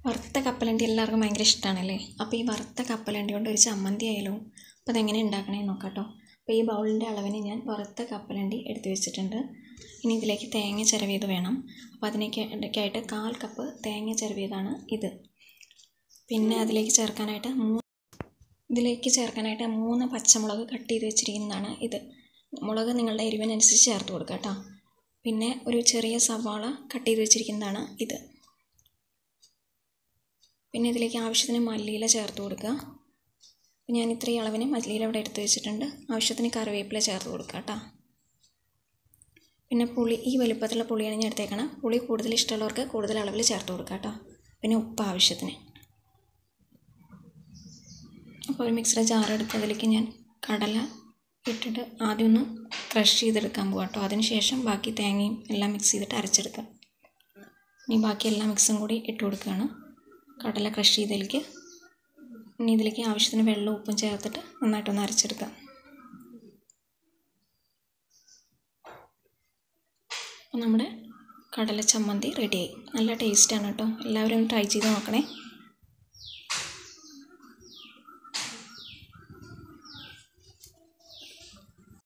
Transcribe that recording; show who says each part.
Speaker 1: വറുത്ത കപ്പലണ്ടി എല്ലാവർക്കും ഭയങ്കര ഇഷ്ടമാണല്ലേ അപ്പോൾ ഈ വറുത്ത കപ്പലണ്ടി കൊണ്ട് ഒരു ചമ്മന്തി ആയാലോ അപ്പോൾ അതെങ്ങനെ ഉണ്ടാക്കണേന്ന് നോക്കാം കേട്ടോ അപ്പോൾ ഈ ബൗളിൻ്റെ അളവിന് ഞാൻ വറുത്ത കപ്പലണ്ടി എടുത്ത് വെച്ചിട്ടുണ്ട് ഇനി ഇതിലേക്ക് തേങ്ങ ചിരവിയത് വേണം അപ്പോൾ അതിനൊക്കെ ആയിട്ട് കാൽ കപ്പ് തേങ്ങ ചിരവിയതാണ് ഇത് പിന്നെ അതിലേക്ക് ചേർക്കാനായിട്ട് മൂ ഇതിലേക്ക് ചേർക്കാനായിട്ട് മൂന്ന് പച്ചമുളക് കട്ട് ചെയ്ത് വെച്ചിരിക്കുന്നതാണ് ഇത് മുളക് നിങ്ങളുടെ എരിവിനനുസരിച്ച് ചേർത്ത് കൊടുക്കുക കേട്ടോ പിന്നെ ഒരു ചെറിയ സവാള കട്ട് ചെയ്ത് വെച്ചിരിക്കുന്നതാണ് ഇത് പിന്നെ ഇതിലേക്ക് ആവശ്യത്തിന് മല്ലിയില ചേർത്ത് കൊടുക്കുക അപ്പോൾ ഞാൻ ഇത്രയും അളവിന് മല്ലിയില ഇവിടെ എടുത്ത് വെച്ചിട്ടുണ്ട് ആവശ്യത്തിന് കറിവേപ്പില ചേർത്ത് കൊടുക്കുക കേട്ടോ പിന്നെ പുളി ഈ വലുപ്പത്തിലുള്ള പുളിയാണ് ഞാൻ എടുത്തേക്കണം പുളി കൂടുതൽ ഇഷ്ടമുള്ളവർക്ക് കൂടുതൽ അളവിൽ ചേർത്ത് കൊടുക്കുക കേട്ടോ പിന്നെ ഉപ്പ് ആവശ്യത്തിന് അപ്പോൾ ഒരു മിക്സിയുടെ ജാർ എടുത്ത് അതിലേക്ക് ഞാൻ കടല ഇട്ടിട്ട് ആദ്യം ഒന്ന് ക്രഷ് ചെയ്തെടുക്കാൻ പോകാം കേട്ടോ അതിന് ശേഷം ബാക്കി തേങ്ങയും എല്ലാം മിക്സ് ചെയ്തിട്ട് അരച്ചെടുക്കാം ഇനി ബാക്കി എല്ലാ മിക്സും കൂടി ഇട്ട് കൊടുക്കുകയാണ് കടല ക്രഷ് ചെയ്തതിലേക്ക് ഇനി ഇതിലേക്ക് ആവശ്യത്തിന് വെള്ളവും ഉപ്പും ചേർത്തിട്ട് നന്നായിട്ടൊന്ന് അരച്ചെടുക്കാം അപ്പോൾ നമ്മുടെ കടല ചമ്മന്തി റെഡിയായി നല്ല ടേസ്റ്റാണ് കേട്ടോ എല്ലാവരും ഒന്ന് ട്രൈ ചെയ്ത് നോക്കണേ